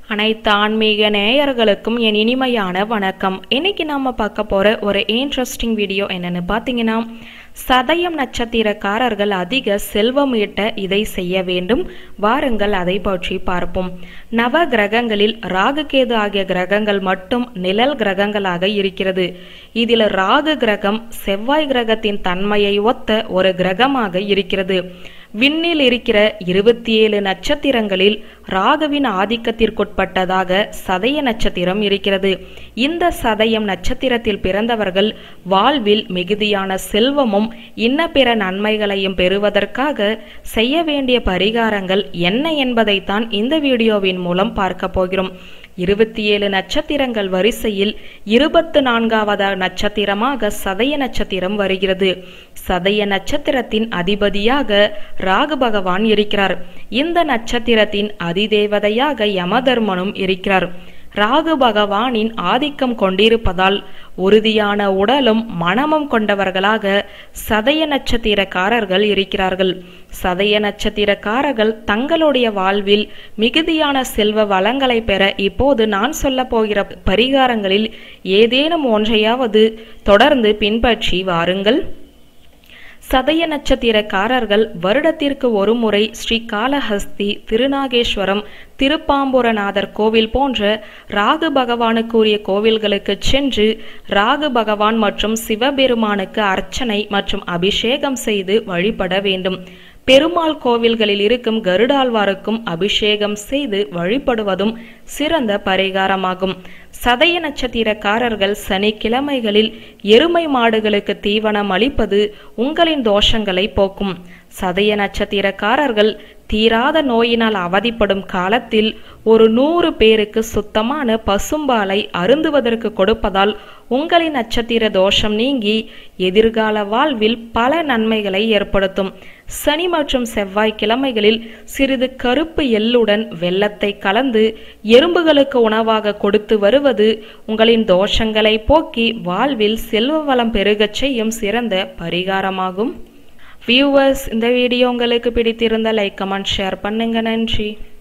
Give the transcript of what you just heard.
அனைத்து ஆன்மீக நேயர்களுக்கும் என் இனிமையான வணக்கம் இன்னைக்கு நாம பார்க்க போற ஒரு இன்ட்ரெஸ்டிங் வீடியோ என்னன்னு பார்த்தீங்கன்னா சதயம் நட்சத்திரக்காரர்கள் அதிக செல்வம் ஈட்ட இதை செய்ய வேண்டும் வாருங்கள் அதை பற்றி பார்ப்போம் நவ கிரகங்களில் ராகு கேது ஆகிய கிரகங்கள் மட்டும் நிழல் கிரகங்களாக இருக்கிறது இதில் ராகு கிரகம் செவ்வாய் கிரகத்தின் தன்மையை ஒத்த ஒரு கிரகமாக இருக்கிறது விண்ணில் இருக்கிற இருபத்தி ஏழு நட்சத்திரங்களில் ராகுவின் ஆதிக்கத்திற்குட்பட்டதாக சதய நட்சத்திரம் இருக்கிறது இந்த சதயம் நட்சத்திரத்தில் பிறந்தவர்கள் வாழ்வில் மிகுதியான செல்வமும் இன்ன பிற நன்மைகளையும் பெறுவதற்காக செய்ய வேண்டிய பரிகாரங்கள் என்ன என்பதைத்தான் இந்த வீடியோவின் மூலம் பார்க்க போகிறோம் இருபத்தி ஏழு நட்சத்திரங்கள் வரிசையில் இருபத்து நான்காவது நட்சத்திரமாக சதய நட்சத்திரம் வருகிறது சதய நட்சத்திரத்தின் அதிபதியாக ராகு பகவான் இருக்கிறார் இந்த நட்சத்திரத்தின் அதிதேவதையாக யமதர்மனும் இருக்கிறார் ராகு பகவானின் ஆதிக்கம் கொண்டிருப்பதால் உறுதியான உடலும் மனமும் கொண்டவர்களாக சதய நட்சத்திரக்காரர்கள் இருக்கிறார்கள் சதய நட்சத்திரக்காரர்கள் தங்களுடைய வாழ்வில் மிகுதியான செல்வ வளங்களை பெற இப்போது நான் சொல்ல போகிற பரிகாரங்களில் ஏதேனும் ஒன்றையாவது தொடர்ந்து பின்பற்றி வாருங்கள் சதய நட்சத்திரக்காரர்கள் வருடத்திற்கு ஒரு முறை ஸ்ரீ காளஹஸ்தி திருநாகேஸ்வரம் திருப்பாம்புரநாதர் கோவில் போன்ற ராகு பகவானுக்குரிய கோவில்களுக்கு சென்று ராகு பகவான் மற்றும் சிவபெருமானுக்கு அர்ச்சனை மற்றும் அபிஷேகம் செய்து வழிபட வேண்டும் பெருமாள் கோவில்களில் இருக்கும் கருடாழ்வாருக்கும் அபிஷேகம் செய்து வழிபடுவதும் சிறந்த பரிகாரமாகும் சதய நட்சத்திரக்காரர்கள் சனிக்கிழமைகளில் எருமை மாடுகளுக்கு தீவனம் அளிப்பது உங்களின் தோஷங்களை போக்கும் சதய நட்சத்திரக்காரர்கள் தீராத நோயினால் அவதிப்படும் காலத்தில் ஒரு நூறு பேருக்கு சுத்தமான பசும்பாலை அருந்துவதற்கு கொடுப்பதால் உங்களின் நட்சத்திர தோஷம் நீங்கி எதிர்கால வாழ்வில் பல நன்மைகளை ஏற்படுத்தும் சனி மற்றும் செவ்வாய் கிழமைகளில் சிறிது கருப்பு எள்ளுடன் வெள்ளத்தை கலந்து எறும்புகளுக்கு உணவாக கொடுத்து வருவது உங்களின் தோஷங்களை போக்கி வாழ்வில் செல்வ வளம் பெருகச் செய்யும் சிறந்த பரிகாரமாகும் வியூவர்ஸ் இந்த வீடியோ உங்களுக்கு பிடித்திருந்தால் லைக் கமெண்ட் ஷேர் பண்ணுங்க நன்றி